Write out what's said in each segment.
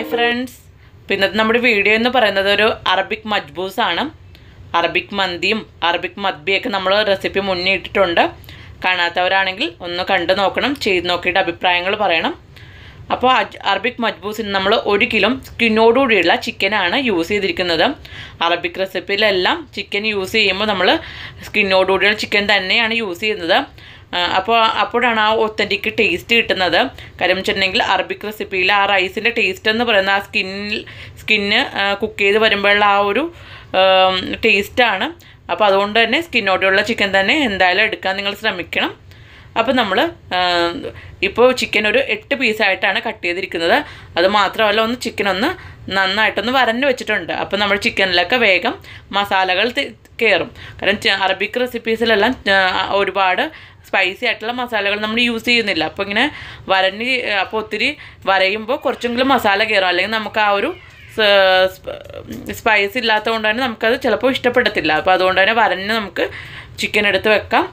hi friends അപ്പോൾ ഇന്നത്തെ നമ്മുടെ വീഡിയോ എന്ന് പറയുന്നത് ഒരു അറബിക് മജ്ബൂസ് ആണ് അറബിക് മന്തിയും അറബിക് മദ്ബിയൊക്കെ നമ്മൾ റെസിപ്പി മുന്നേ ഇട്ടിട്ടുണ്ട് കാണാത്തവരാണെങ്കിൽ ഒന്ന് കണ്ടു നോക്കണം ചെയ്ത് നോക്കിയിട്ട് അഭിപ്രായങ്ങൾ പറയണം അപ്പോൾ അജ് അറബിക് മജ്ബൂസിന് നമ്മൾ ഒരു കിലോ സ്കിന്നോടുകൂടിയുള്ള ചിക്കനാണ് യൂസ് ചെയ്തിരിക്കുന്നത് അറബിക് റെസിപ്പിയിലെല്ലാം ചിക്കൻ യൂസ് ചെയ്യുമ്പോൾ നമ്മൾ സ്കിന്നോടുകൂടിയുള്ള ചിക്കൻ തന്നെയാണ് യൂസ് ചെയ്യുന്നത് അപ്പോൾ അപ്പോഴാണ് ആ ഒത്തൻറ്റിക് ടേസ്റ്റ് കിട്ടുന്നത് കാര്യം വെച്ചിട്ടുണ്ടെങ്കിൽ അറബിക് റെസിപ്പിയിൽ ആ റൈസിൻ്റെ ടേസ്റ്റ് എന്ന് പറയുന്ന ആ സ്കിന്നിൽ സ്കിന്ന് കുക്ക് ചെയ്ത് വരുമ്പോഴുള്ള ആ ഒരു ടേസ്റ്റാണ് അപ്പോൾ അതുകൊണ്ട് തന്നെ സ്കിന്നോടെയുള്ള ചിക്കൻ തന്നെ എന്തായാലും എടുക്കാൻ നിങ്ങൾ ശ്രമിക്കണം അപ്പോൾ നമ്മൾ ഇപ്പോൾ ചിക്കൻ ഒരു എട്ട് പീസായിട്ടാണ് കട്ട് ചെയ്തിരിക്കുന്നത് അത് മാത്രമല്ല ഒന്ന് ചിക്കൻ ഒന്ന് നന്നായിട്ടൊന്ന് വരഞ്ഞു വെച്ചിട്ടുണ്ട് അപ്പോൾ നമ്മൾ ചിക്കനിലൊക്കെ വേഗം മസാലകൾ കയറും കാരണം അറബിക് റെസിപ്പീസിലെല്ലാം ഒരുപാട് സ്പൈസി ആയിട്ടുള്ള മസാലകൾ നമ്മൾ യൂസ് ചെയ്യുന്നില്ല അപ്പോൾ ഇങ്ങനെ വരഞ്ഞ് അപ്പോൾ ഒത്തിരി വരയുമ്പോൾ കുറച്ചെങ്കിലും മസാല കയറും അല്ലെങ്കിൽ നമുക്ക് ആ ഒരു സ്പൈസ് ഇല്ലാത്തത് കൊണ്ട് തന്നെ നമുക്കത് ചിലപ്പോൾ ഇഷ്ടപ്പെടത്തില്ല അപ്പോൾ അതുകൊണ്ട് തന്നെ വരഞ്ഞ് നമുക്ക് ചിക്കൻ എടുത്ത് വെക്കാം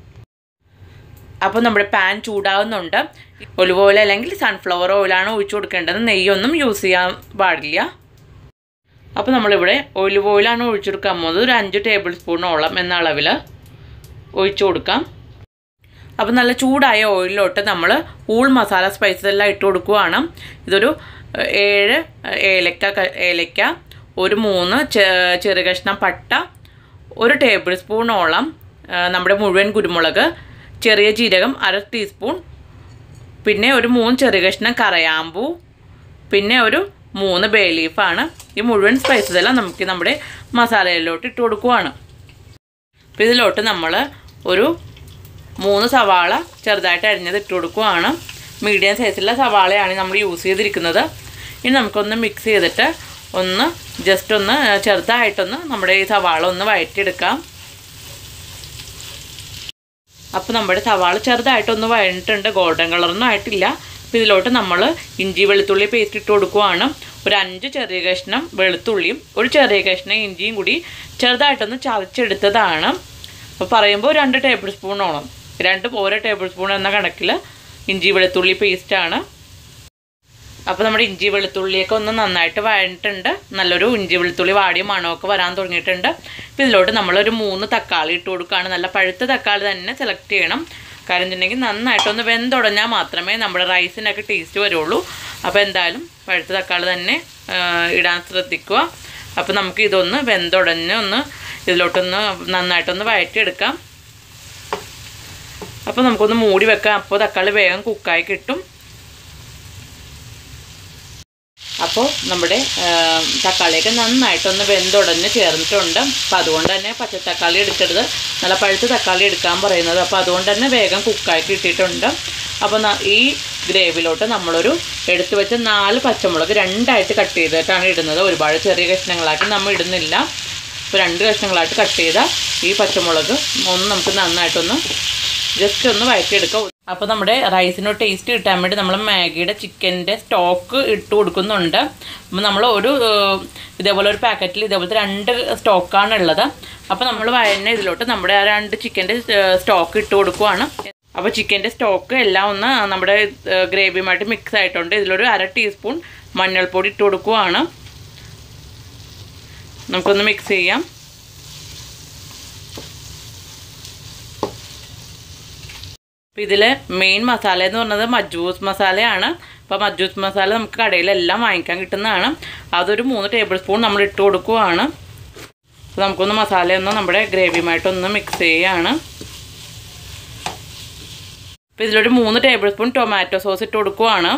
അപ്പോൾ നമ്മുടെ പാൻ ചൂടാവുന്നുണ്ട് ഒലിവ് ഓയിൽ അല്ലെങ്കിൽ സൺഫ്ലവർ ഓയിലാണ് ഒഴിച്ചു കൊടുക്കേണ്ടത് നെയ്യൊന്നും യൂസ് ചെയ്യാൻ പാടില്ല അപ്പോൾ നമ്മളിവിടെ ഒലിവ് ഓയിലാണ് ഒഴിച്ചെടുക്കാൻ പോകുന്നത് ഒരു അഞ്ച് ടേബിൾ സ്പൂണോളം എന്ന അളവിൽ ഒഴിച്ചു കൊടുക്കാം അപ്പോൾ നല്ല ചൂടായ ഓയിലിലോട്ട് നമ്മൾ ഊൾ മസാല സ്പൈസസ് എല്ലാം ഇട്ട് കൊടുക്കുകയാണ് ഇതൊരു ഏഴ് ഏലക്ക ഏലക്ക ഒരു മൂന്ന് ചെറു കഷ്ണം പട്ട ഒരു ടേബിൾ സ്പൂണോളം നമ്മുടെ മുഴുവൻ കുരുമുളക് ചെറിയ ജീരകം അര ടീസ്പൂൺ പിന്നെ ഒരു മൂന്ന് ചെറിയ കഷ്ണം കറയാമ്പൂ പിന്നെ ഒരു മൂന്ന് ബേ ലീഫാണ് ഈ മുഴുവൻ സ്പൈസസ് എല്ലാം നമുക്ക് നമ്മുടെ മസാലയിലോട്ട് ഇട്ട് കൊടുക്കുവാണ് അപ്പോൾ ഇതിലോട്ട് നമ്മൾ ഒരു മൂന്ന് സവാള ചെറുതായിട്ട് അരിഞ്ഞത് ഇട്ട് കൊടുക്കുവാണ് മീഡിയം സൈസിലുള്ള സവാളയാണ് നമ്മൾ യൂസ് ചെയ്തിരിക്കുന്നത് ഇനി നമുക്കൊന്ന് മിക്സ് ചെയ്തിട്ട് ഒന്ന് ജസ്റ്റ് ഒന്ന് ചെറുതായിട്ടൊന്ന് നമ്മുടെ ഈ സവാള ഒന്ന് വഴറ്റിയെടുക്കാം അപ്പോൾ നമ്മുടെ സവാള ചെറുതായിട്ടൊന്ന് വഴഞ്ഞിട്ടുണ്ട് ഗോൾഡൻ കളറൊന്നും ആയിട്ടില്ല അപ്പോൾ ഇതിലോട്ട് നമ്മൾ ഇഞ്ചി വെളുത്തുള്ളി പേസ്റ്റ് ഇട്ട് കൊടുക്കുവാണ് ഒരു അഞ്ച് ചെറിയ കഷ്ണം വെളുത്തുള്ളിയും ഒരു ചെറിയ കഷ്ണം ഇഞ്ചിയും കൂടി ചെറുതായിട്ടൊന്ന് ചതച്ചെടുത്തതാണ് അപ്പോൾ പറയുമ്പോൾ രണ്ട് ടേബിൾ സ്പൂണോളം രണ്ട് ഓരോ ടേബിൾ സ്പൂൺ എന്ന കണക്കിൽ ഇഞ്ചി വെളുത്തുള്ളി പേസ്റ്റാണ് അപ്പോൾ നമ്മുടെ ഇഞ്ചി വെളുത്തുള്ളിയൊക്കെ ഒന്ന് നന്നായിട്ട് വഴഞ്ഞിട്ടുണ്ട് നല്ലൊരു ഇഞ്ചി വെളുത്തുള്ളി വാടിയ മണമൊക്കെ വരാൻ തുടങ്ങിയിട്ടുണ്ട് അപ്പോൾ ഇതിലോട്ട് നമ്മളൊരു മൂന്ന് തക്കാളി ഇട്ട് കൊടുക്കുകയാണ് നല്ല പഴുത്ത തക്കാളി തന്നെ സെലക്ട് ചെയ്യണം കാരണം വെച്ചിട്ടുണ്ടെങ്കിൽ നന്നായിട്ടൊന്ന് വെന്തുടഞ്ഞാൽ മാത്രമേ നമ്മുടെ റൈസിനൊക്കെ ടേസ്റ്റ് വരുള്ളൂ അപ്പോൾ എന്തായാലും പഴുത്ത തക്കാളി തന്നെ ഇടാൻ ശ്രദ്ധിക്കുക അപ്പോൾ നമുക്ക് ഇതൊന്ന് വെന്തുടഞ്ഞ് ഒന്ന് ഇതിലോട്ടൊന്ന് നന്നായിട്ടൊന്ന് വഴറ്റിയെടുക്കാം അപ്പോൾ നമുക്കൊന്ന് മൂടി വെക്കാം അപ്പോൾ തക്കാളി വേഗം കുക്കായി കിട്ടും അപ്പോൾ നമ്മുടെ തക്കാളിയൊക്കെ നന്നായിട്ടൊന്ന് വെന്തുടഞ്ഞ് ചേർന്നിട്ടുണ്ട് അപ്പോൾ അതുകൊണ്ട് തന്നെ പച്ചത്തക്കാളി എടുക്കരുത് നല്ല പഴുത്ത തക്കാളി എടുക്കാൻ പറയുന്നത് അപ്പോൾ അതുകൊണ്ട് തന്നെ വേഗം കുക്കായി കിട്ടിയിട്ടുണ്ട് അപ്പോൾ ഈ ഗ്രേവിയിലോട്ട് നമ്മളൊരു എടുത്തു വെച്ച നാല് പച്ചമുളക് രണ്ടായിട്ട് കട്ട് ചെയ്തിട്ടാണ് ഇടുന്നത് ഒരുപാട് ചെറിയ കഷ്ണങ്ങളാക്കി നമ്മൾ ഇടുന്നില്ല ഇപ്പോൾ രണ്ട് കഷ്ണങ്ങളായിട്ട് കട്ട് ചെയ്ത ഈ പച്ചമുളക് ഒന്ന് നമുക്ക് നന്നായിട്ടൊന്ന് ജസ്റ്റ് ഒന്ന് വഴറ്റിയെടുക്കാം അപ്പോൾ നമ്മുടെ റൈസിന് ടേസ്റ്റ് കിട്ടാൻ വേണ്ടി നമ്മൾ മാഗിയുടെ ചിക്കൻ്റെ സ്റ്റോക്ക് ഇട്ട് കൊടുക്കുന്നുണ്ട് അപ്പോൾ നമ്മൾ ഒരു ഇതേപോലെ ഒരു പാക്കറ്റിൽ ഇതേപോലത്തെ രണ്ട് സ്റ്റോക്കാണ് ഉള്ളത് അപ്പോൾ നമ്മൾ വയന ഇതിലോട്ട് നമ്മുടെ ആ രണ്ട് ചിക്കൻ്റെ സ്റ്റോക്ക് ഇട്ട് കൊടുക്കുവാണ് അപ്പോൾ ചിക്കൻ്റെ സ്റ്റോക്ക് എല്ലാം ഒന്ന് നമ്മുടെ ഗ്രേവിയുമായിട്ട് മിക്സ് ആയിട്ടുണ്ട് ഇതിലൊരു അര ടീസ്പൂൺ മഞ്ഞൾപ്പൊടി ഇട്ട് കൊടുക്കുവാണ് നമുക്കൊന്ന് മിക്സ് ചെയ്യാം അപ്പോൾ ഇതിൽ മെയിൻ മസാല എന്ന് പറയുന്നത് മജ്ബൂസ് മസാലയാണ് അപ്പോൾ മജ്ബൂസ് മസാല നമുക്ക് കടയിലെല്ലാം വാങ്ങിക്കാൻ കിട്ടുന്നതാണ് അതൊരു മൂന്ന് ടേബിൾ സ്പൂൺ നമ്മൾ ഇട്ട് കൊടുക്കുവാണ് അപ്പോൾ നമുക്കൊന്ന് മസാലയൊന്ന് നമ്മുടെ ഗ്രേവിയുമായിട്ടൊന്ന് മിക്സ് ചെയ്യുകയാണ് അപ്പോൾ ഇതിലൊരു മൂന്ന് ടേബിൾ സ്പൂൺ ടൊമാറ്റോ സോസ് ഇട്ട് കൊടുക്കുവാണ്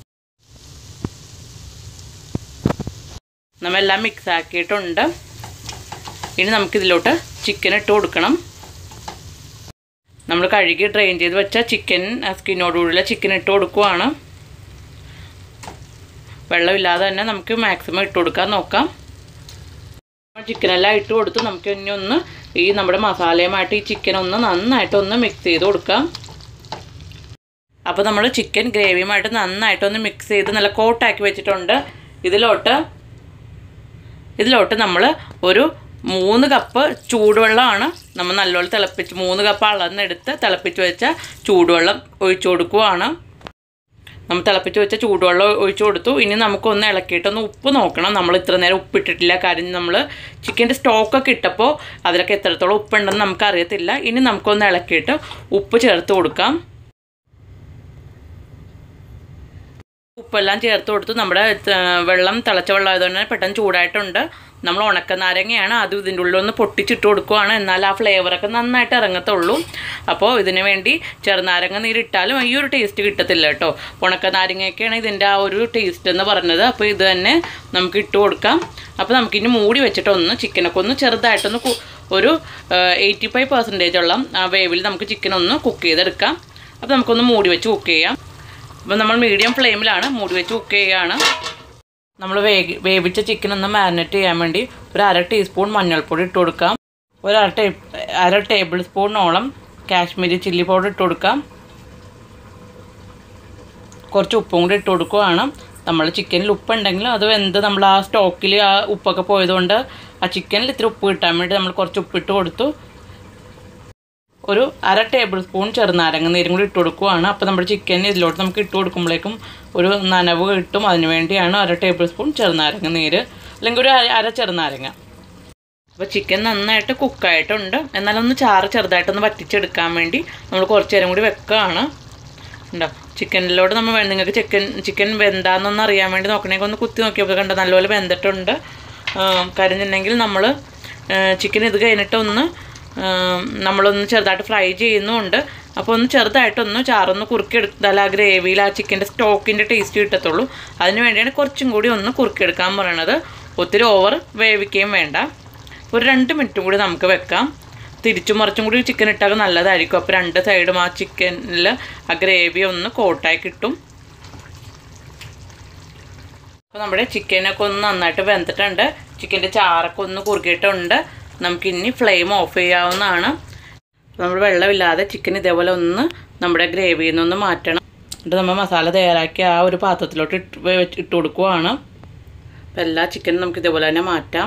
നമ്മെല്ലാം മിക്സ് ആക്കിയിട്ടുണ്ട് ഇനി നമുക്കിതിലോട്ട് ചിക്കൻ ഇട്ട് കൊടുക്കണം നമ്മൾ കഴുകി ഡ്രെയിൻ ചെയ്ത് വെച്ച ചിക്കൻ സ്കിന്നോടുകൂടിയുള്ള ചിക്കൻ ഇട്ട് കൊടുക്കുവാണ് വെള്ളമില്ലാതെ തന്നെ നമുക്ക് മാക്സിമം ഇട്ട് കൊടുക്കാൻ നോക്കാം ചിക്കനെല്ലാം ഇട്ട് കൊടുത്ത് നമുക്ക് ഇനി ഒന്ന് ഈ നമ്മുടെ മസാലയുമായിട്ട് ഈ ചിക്കൻ ഒന്ന് നന്നായിട്ടൊന്ന് മിക്സ് ചെയ്ത് കൊടുക്കാം അപ്പോൾ നമ്മൾ ചിക്കൻ ഗ്രേവിയുമായിട്ട് നന്നായിട്ടൊന്ന് മിക്സ് ചെയ്ത് നല്ല കോട്ടാക്കി വെച്ചിട്ടുണ്ട് ഇതിലോട്ട് ഇതിലോട്ട് നമ്മൾ ഒരു മൂന്ന് കപ്പ് ചൂടുവെള്ളമാണ് നമ്മൾ നല്ലപോലെ തിളപ്പിച്ച് മൂന്ന് കപ്പ് അളന്നെടുത്ത് തിളപ്പിച്ച് വെച്ച ചൂടുവെള്ളം ഒഴിച്ചു കൊടുക്കുവാണ് നമ്മൾ തിളപ്പിച്ച് വെച്ച ചൂടുവെള്ളം ഒഴിച്ചു കൊടുത്തു ഇനി നമുക്കൊന്ന് ഇളക്കിയിട്ടൊന്ന് ഉപ്പ് നോക്കണം നമ്മൾ ഇത്ര നേരം ഉപ്പിട്ടിട്ടില്ല കാര്യം നമ്മൾ ചിക്കൻ്റെ സ്റ്റോക്കൊക്കെ ഇട്ടപ്പോൾ അതിലൊക്കെ എത്രത്തോളം ഉപ്പുണ്ടെന്ന് നമുക്ക് അറിയത്തില്ല ഇനി നമുക്കൊന്ന് ഇളക്കിയിട്ട് ഉപ്പ് ചേർത്ത് കൊടുക്കാം ഉപ്പെല്ലാം ചേർത്ത് കൊടുത്തു നമ്മുടെ വെള്ളം തിളച്ച വെള്ളം ആയതുകൊണ്ട് തന്നെ പെട്ടെന്ന് ചൂടായിട്ടുണ്ട് നമ്മൾ ഉണക്ക നാരങ്ങയാണ് അത് ഇതിൻ്റെ ഉള്ളിൽ ഒന്ന് പൊട്ടിച്ചിട്ട് കൊടുക്കുവാണ് എന്നാൽ ആ ഫ്ലേവറൊക്കെ നന്നായിട്ട് ഇറങ്ങത്തുള്ളൂ അപ്പോൾ ഇതിന് വേണ്ടി ചെറുനാരങ്ങ നീരിട്ടാലും ഈ ഒരു ടേസ്റ്റ് കിട്ടത്തില്ല കേട്ടോ ഉണക്ക നാരങ്ങയൊക്കെയാണ് ഇതിൻ്റെ ആ ഒരു ടേസ്റ്റ് എന്ന് പറഞ്ഞത് അപ്പോൾ ഇത് തന്നെ നമുക്ക് ഇട്ട് കൊടുക്കാം അപ്പോൾ നമുക്കിനി മൂടി വെച്ചിട്ടൊന്ന് ചിക്കനൊക്കെ ഒന്ന് ചെറുതായിട്ടൊന്ന് ഒരു എയ്റ്റി ഫൈവ് പെർസെൻറ്റേജ് ഉള്ള ആ വേവിൽ നമുക്ക് ചിക്കൻ ഒന്ന് കുക്ക് ചെയ്തെടുക്കാം അപ്പോൾ നമുക്കൊന്ന് മൂടി വെച്ച് കുക്ക് ചെയ്യാം അപ്പോൾ നമ്മൾ മീഡിയം ഫ്ലെയിമിലാണ് മൂടി വെച്ച് കുക്ക് ചെയ്യുകയാണ് നമ്മൾ വേഗി വേവിച്ച ചിക്കൻ ഒന്ന് മാരിനേറ്റ് ചെയ്യാൻ വേണ്ടി ഒരു അര ടീസ്പൂൺ മഞ്ഞൾപ്പൊടി ഇട്ട് കൊടുക്കാം ഒരു അര ടേ അര ടേബിൾ സ്പൂണോളം കാശ്മീരി ചില്ലി പൗഡർ ഇട്ട് കൊടുക്കാം കുറച്ച് ഉപ്പും കൂടി ഇട്ട് കൊടുക്കുകയാണ് നമ്മൾ ചിക്കനിൽ ഉപ്പുണ്ടെങ്കിൽ അത് വെന്ത് നമ്മൾ ആ സ്റ്റോക്കിൽ ആ ഉപ്പൊക്കെ പോയതുകൊണ്ട് ആ ചിക്കനിൽ ഇത്തിരി ഉപ്പ് കിട്ടാൻ വേണ്ടി നമ്മൾ കുറച്ച് ഉപ്പിട്ട് കൊടുത്തു ഒരു അര ടേബിൾ സ്പൂൺ ചെറുനാരങ്ങ നീരും കൂടി ഇട്ട് കൊടുക്കുകയാണ് അപ്പോൾ നമ്മുടെ ചിക്കൻ ഇതിലോട്ട് നമുക്ക് ഇട്ട് കൊടുക്കുമ്പോഴേക്കും ഒരു നനവ് കിട്ടും അതിന് വേണ്ടിയാണ് അര ടേബിൾ സ്പൂൺ ചെറുനാരങ്ങ നീര് അല്ലെങ്കിൽ ഒരു അര ചെറുനാരങ്ങ അപ്പോൾ ചിക്കൻ നന്നായിട്ട് കുക്കായിട്ടുണ്ട് എന്നാലൊന്ന് ചാറ് ചെറുതായിട്ടൊന്ന് വറ്റിച്ചെടുക്കാൻ വേണ്ടി നമ്മൾ കുറച്ച് നേരം കൂടി വെക്കുകയാണ് ഉണ്ടോ ചിക്കനിലോട്ട് നമ്മൾ നിങ്ങൾക്ക് ചിക്കൻ ചിക്കൻ വെന്താന്നൊന്ന് അറിയാൻ വേണ്ടി നോക്കണമെങ്കിൽ ഒന്ന് കുത്തി നോക്കിയപ്പോൾ കണ്ടോ നല്ലപോലെ വെന്തിട്ടുണ്ട് കരിഞ്ഞിട്ടുണ്ടെങ്കിൽ നമ്മൾ ചിക്കൻ ഇത് കഴിഞ്ഞിട്ട് ഒന്ന് നമ്മളൊന്ന് ചെറുതായിട്ട് ഫ്രൈ ചെയ്യുന്നുമുണ്ട് അപ്പോൾ ഒന്ന് ചെറുതായിട്ടൊന്ന് ചാറൊന്ന് കുറുക്കിയെടുത്താൽ ആ ഗ്രേവിയിൽ ആ ചിക്കൻ്റെ സ്റ്റോക്കിൻ്റെ ടേസ്റ്റ് കിട്ടത്തുള്ളൂ അതിന് വേണ്ടിയാണ് കുറച്ചും കൂടി ഒന്ന് കുറുക്കിയെടുക്കാൻ പറയണത് ഒത്തിരി ഓവർ വേവിക്കുകയും വേണ്ട ഒരു രണ്ട് മിനിറ്റും കൂടി നമുക്ക് വെക്കാം തിരിച്ചും മറിച്ചും കൂടി ചിക്കൻ ഇട്ടാൽ നല്ലതായിരിക്കും അപ്പോൾ രണ്ട് സൈഡും ആ ചിക്കനിൽ ആ ഗ്രേവി ഒന്ന് കോട്ടായി കിട്ടും അപ്പോൾ നമ്മുടെ ചിക്കനൊക്കെ ഒന്ന് നന്നായിട്ട് വെന്തിട്ടുണ്ട് ചിക്കൻ്റെ ചാറൊക്കെ ഒന്ന് കുറുകിയിട്ടുണ്ട് നമുക്കിനി ഫ്ലെയിം ഓഫ് ചെയ്യാവുന്നതാണ് നമ്മൾ വെള്ളമില്ലാതെ ചിക്കൻ ഇതേപോലെ ഒന്ന് നമ്മുടെ ഗ്രേവിയിൽ നിന്നൊന്ന് മാറ്റണം എന്നിട്ട് നമ്മൾ മസാല തയ്യാറാക്കി ആ ഒരു പാത്രത്തിലോട്ട് ഇട്ട് ഇട്ട് കൊടുക്കുവാണ് അപ്പോൾ എല്ലാ ചിക്കനും നമുക്ക് ഇതേപോലെ തന്നെ മാറ്റാം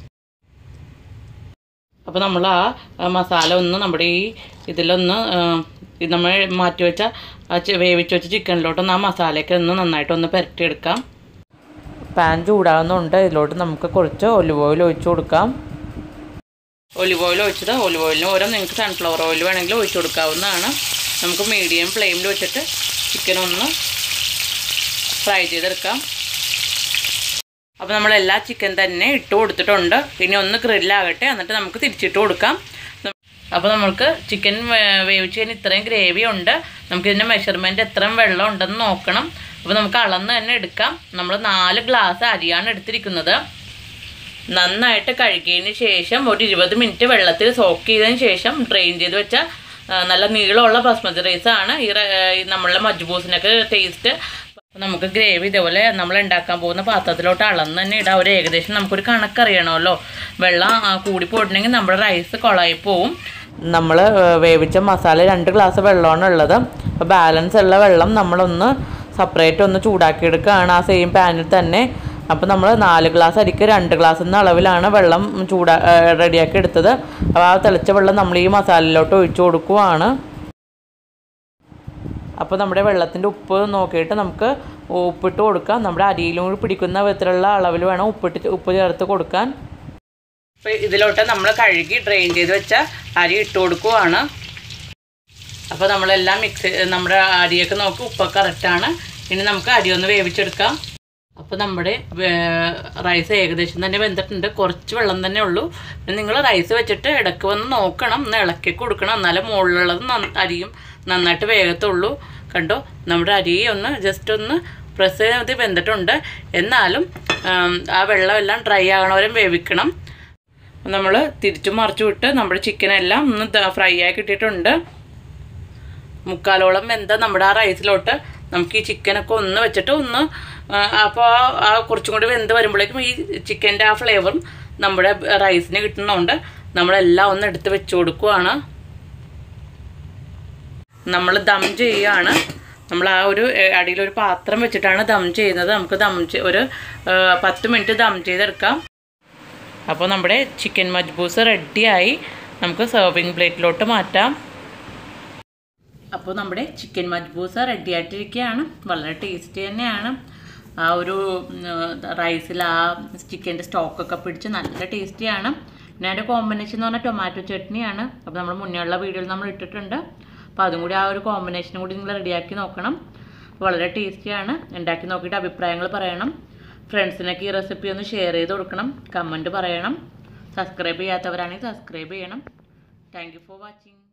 അപ്പോൾ നമ്മൾ ആ മസാല ഒന്ന് നമ്മുടെ ഈ ഇതിലൊന്ന് നമ്മൾ മാറ്റി വെച്ച ആ വേവിച്ച് വെച്ച ചിക്കനിലോട്ടൊന്ന് ആ മസാലയൊക്കെ ഒന്ന് നന്നായിട്ടൊന്ന് പുരട്ടിയെടുക്കാം പാൻ ചൂടാകുന്നുണ്ട് ഇതിലോട്ട് നമുക്ക് കുറച്ച് ഒലിവ് ഓയിൽ ഒഴിച്ച് കൊടുക്കാം ഒലിവ് ഓയിൽ ഒഴിച്ചത് ഒലിവ് ഓയിലിന് ഓരോ നിങ്ങൾക്ക് സൺഫ്ലവർ ഓയിൽ വേണമെങ്കിൽ ഒഴിച്ച് കൊടുക്കാവുന്നതാണ് നമുക്ക് മീഡിയം ഫ്ലെയിമിൽ വെച്ചിട്ട് ചിക്കൻ ഒന്ന് ഫ്രൈ ചെയ്തെടുക്കാം അപ്പോൾ നമ്മൾ എല്ലാ ചിക്കൻ തന്നെ ഇട്ട് കൊടുത്തിട്ടുണ്ട് ഇനി ഒന്ന് ഗ്രില്ലാകട്ടെ എന്നിട്ട് നമുക്ക് തിരിച്ചിട്ട് കൊടുക്കാം അപ്പോൾ നമുക്ക് ചിക്കൻ വേവിച്ച് കഴിഞ്ഞാൽ ഇത്രയും ഗ്രേവി ഉണ്ട് നമുക്ക് ഇതിൻ്റെ മെഷർമെൻറ്റ് എത്രയും വെള്ളം ഉണ്ടെന്ന് നോക്കണം അപ്പോൾ നമുക്ക് അളന്ന് തന്നെ എടുക്കാം നമ്മൾ നാല് ഗ്ലാസ് അരിയാണ് എടുത്തിരിക്കുന്നത് നന്നായിട്ട് കഴുകിയതിന് ശേഷം ഒരു ഇരുപത് മിനിറ്റ് വെള്ളത്തിൽ സോക്ക് ചെയ്തതിന് ശേഷം ഡ്രെയിൻ ചെയ്ത് വെച്ച നല്ല നീളമുള്ള ബസ്മതി റൈസാണ് ഈ നമ്മളുടെ മജ്ബൂസിനൊക്കെ ടേസ്റ്റ് നമുക്ക് ഗ്രേവി ഇതേപോലെ നമ്മൾ ഉണ്ടാക്കാൻ പോകുന്ന പാത്രത്തിലോട്ട് അളന്ന് തന്നെ ഇടാം ഒരു ഏകദേശം നമുക്കൊരു കണക്കറിയണമല്ലോ വെള്ളം കൂടി പോയിട്ടുണ്ടെങ്കിൽ നമ്മുടെ റൈസ് കുളമായി പോവും നമ്മൾ വേവിച്ച മസാല രണ്ട് ഗ്ലാസ് വെള്ളമാണ് ഉള്ളത് അപ്പോൾ ബാലൻസ് ഉള്ള വെള്ളം നമ്മളൊന്ന് സെപ്പറേറ്റ് ഒന്ന് ചൂടാക്കിയെടുക്കുകയാണ് ആ സെയിം പാനിൽ തന്നെ അപ്പോൾ നമ്മൾ നാല് ഗ്ലാസ് അരിക്ക് രണ്ട് ഗ്ലാസ് എന്ന അളവിലാണ് വെള്ളം ചൂടാ റെഡിയാക്കി എടുത്തത് അപ്പോൾ ആ തിളച്ച വെള്ളം നമ്മൾ ഈ മസാലയിലോട്ട് ഒഴിച്ചു കൊടുക്കുവാണ് അപ്പോൾ നമ്മുടെ വെള്ളത്തിൻ്റെ ഉപ്പ് നോക്കിയിട്ട് നമുക്ക് ഉപ്പിട്ട് കൊടുക്കാം നമ്മുടെ അരിയിലും കൂടി പിടിക്കുന്ന വിധത്തിലുള്ള അളവിൽ വേണം ഉപ്പിട്ട് ഉപ്പ് ചേർത്ത് കൊടുക്കാൻ അപ്പോൾ ഇതിലോട്ട് നമ്മൾ കഴുകി ഡ്രെയിൻ ചെയ്ത് വെച്ച അരി ഇട്ട് കൊടുക്കുവാണ് അപ്പോൾ നമ്മളെല്ലാം മിക്സ് നമ്മുടെ അരിയൊക്കെ നോക്കി ഉപ്പൊക്കെ കറക്റ്റാണ് ഇനി നമുക്ക് അരി ഒന്ന് വേവിച്ചെടുക്കാം അപ്പോൾ നമ്മുടെ റൈസ് ഏകദേശം തന്നെ വെന്തിട്ടുണ്ട് കുറച്ച് വെള്ളം തന്നെ ഉള്ളൂ നിങ്ങൾ റൈസ് വെച്ചിട്ട് ഇടയ്ക്ക് വന്ന് നോക്കണം ഒന്ന് ഇളക്കി കൊടുക്കണം എന്നാലും മുകളിലുള്ളത് അരിയും നന്നായിട്ട് വേഗത്തുള്ളൂ കണ്ടോ നമ്മുടെ അരി ഒന്ന് ജസ്റ്റ് ഒന്ന് പ്രസ് ചെയ്ത് വെന്തിട്ടുണ്ട് എന്നാലും ആ വെള്ളമെല്ലാം ഡ്രൈ ആകണവരും വേവിക്കണം നമ്മൾ തിരിച്ചു മറിച്ചു വിട്ട് നമ്മുടെ ചിക്കനെല്ലാം ഒന്ന് ഫ്രൈ ആയി കിട്ടിയിട്ടുണ്ട് മുക്കാലോളം വെന്ത നമ്മുടെ ആ റൈസിലോട്ട് നമുക്ക് ഈ ചിക്കനൊക്കെ ഒന്ന് വെച്ചിട്ട് ഒന്ന് അപ്പോൾ ആ കുറച്ചും കൂടി വെന്ത് വരുമ്പോഴേക്കും ഈ ചിക്കൻ്റെ ആ ഫ്ലേവറും നമ്മുടെ റൈസിന് കിട്ടുന്നതുകൊണ്ട് നമ്മളെല്ലാം ഒന്ന് എടുത്ത് വെച്ച് കൊടുക്കുവാണ് നമ്മൾ ദം ചെയ്യുകയാണ് നമ്മൾ ആ ഒരു അടിയിലൊരു പാത്രം വെച്ചിട്ടാണ് ദം ചെയ്യുന്നത് നമുക്ക് ദം ഒരു പത്ത് മിനിറ്റ് ദം ചെയ്തെടുക്കാം അപ്പോൾ നമ്മുടെ ചിക്കൻ മജ്ബൂസ് റെഡിയായി നമുക്ക് സെർവിങ് പ്ലേറ്റിലോട്ട് മാറ്റാം അപ്പോൾ നമ്മുടെ ചിക്കൻ മജ്ബൂസ റെഡി ആയിട്ടിരിക്കുകയാണ് വളരെ ടേസ്റ്റി തന്നെയാണ് ആ ഒരു റൈസിൽ ആ ചിക്കൻ്റെ സ്റ്റോക്കൊക്കെ പിടിച്ച് നല്ല ടേസ്റ്റിയാണ് പിന്നെ അതിൻ്റെ കോമ്പിനേഷൻ എന്ന് പറഞ്ഞാൽ ടൊമാറ്റോ ചട്നിയാണ് അപ്പോൾ നമ്മൾ മുന്നേ ഉള്ള വീഡിയോയിൽ നമ്മൾ ഇട്ടിട്ടുണ്ട് അപ്പോൾ അതും കൂടി ആ ഒരു കോമ്പിനേഷനും കൂടി നിങ്ങൾ റെഡിയാക്കി നോക്കണം വളരെ ടേസ്റ്റിയാണ് ഉണ്ടാക്കി നോക്കിയിട്ട് അഭിപ്രായങ്ങൾ പറയണം ഫ്രണ്ട്സിനൊക്കെ ഈ റെസിപ്പി ഒന്ന് ഷെയർ ചെയ്ത് കൊടുക്കണം കമൻറ്റ് പറയണം സബ്സ്ക്രൈബ് ചെയ്യാത്തവരാണെങ്കിൽ സബ്സ്ക്രൈബ് ചെയ്യണം താങ്ക് യു ഫോർ വാച്ചിങ്